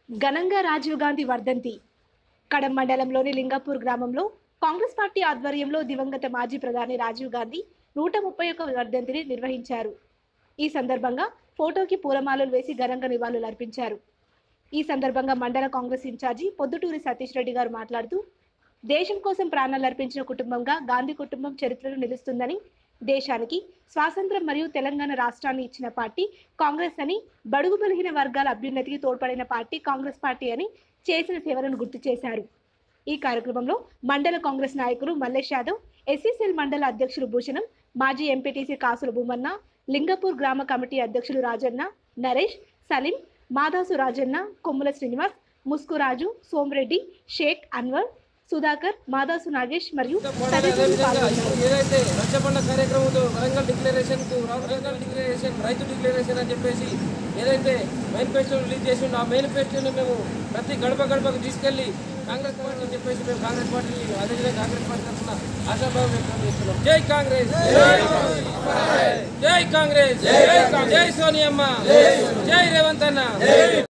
ఘనంగా రాజీవ్ గాంధీ వర్ధంతి కడం మండలంలోని లింగపూర్ గ్రామంలో కాంగ్రెస్ పార్టీ ఆధ్వర్యంలో దివంగత మాజీ ప్రధాని రాజీవ్ గాంధీ నూట ముప్పై ఒక్క వర్ధంతిని నిర్వహించారు ఈ సందర్భంగా ఫోటోకి పూలమాలలు వేసి ఘనంగా నివాళులు అర్పించారు ఈ సందర్భంగా మండల కాంగ్రెస్ ఇన్ఛార్జి పొద్దుటూరి సతీష్ రెడ్డి గారు మాట్లాడుతూ దేశం కోసం ప్రాణాలు అర్పించిన కుటుంబంగా గాంధీ కుటుంబం చరిత్రలో నిలుస్తుందని దేశానికి స్వాతంత్రం మరియు తెలంగాణ రాష్ట్రాన్ని ఇచ్చిన పార్టీ కాంగ్రెస్ అని బడుగు బలిగిన వర్గాల అభ్యున్నతికి తోడ్పడిన పార్టీ కాంగ్రెస్ పార్టీ అని చేసిన సేవలను గుర్తు చేశారు ఈ కార్యక్రమంలో మండల కాంగ్రెస్ నాయకులు మల్లేష్ యాదవ్ ఎస్సీసీఎల్ మండల అధ్యక్షులు భూషణం మాజీ ఎంపీటీసీ కాసుల భూమన్న లింగపూర్ గ్రామ కమిటీ అధ్యక్షులు రాజన్న నరేష్ సలీం మాదాసు రాజన్న కొమ్ముల శ్రీనివాస్ ముస్కురాజు సోమరెడ్డి షేక్ అన్వర్ సుధాకర్ మాదాసు నాగేష్ మరియు తదితరులు పాల్గొన్నారు ఏదైతే రచ్చబండ కార్యక్రమంతో వరంగల్ డిక్లరేషన్ కు వరంగల్ డిక్లరేషన్ రైతు డిక్లరేషన్ అని చెప్పేసి ఏదైతే మేనిఫెస్టో రిలీజ్ చేసి ఆ మేనిఫెస్టోని మేము ప్రతి గడప గడపకు తీసుకెళ్లి కాంగ్రెస్ పార్టీ అని చెప్పేసి మేము కాంగ్రెస్ పార్టీ అదేవిధంగా కాంగ్రెస్ పార్టీ తరఫున ఆశాభావం వ్యక్తం చేస్తున్నాం జై కాంగ్రెస్ జై కాంగ్రెస్ జై సోనియమ్మ జై రేవంత్ అన్న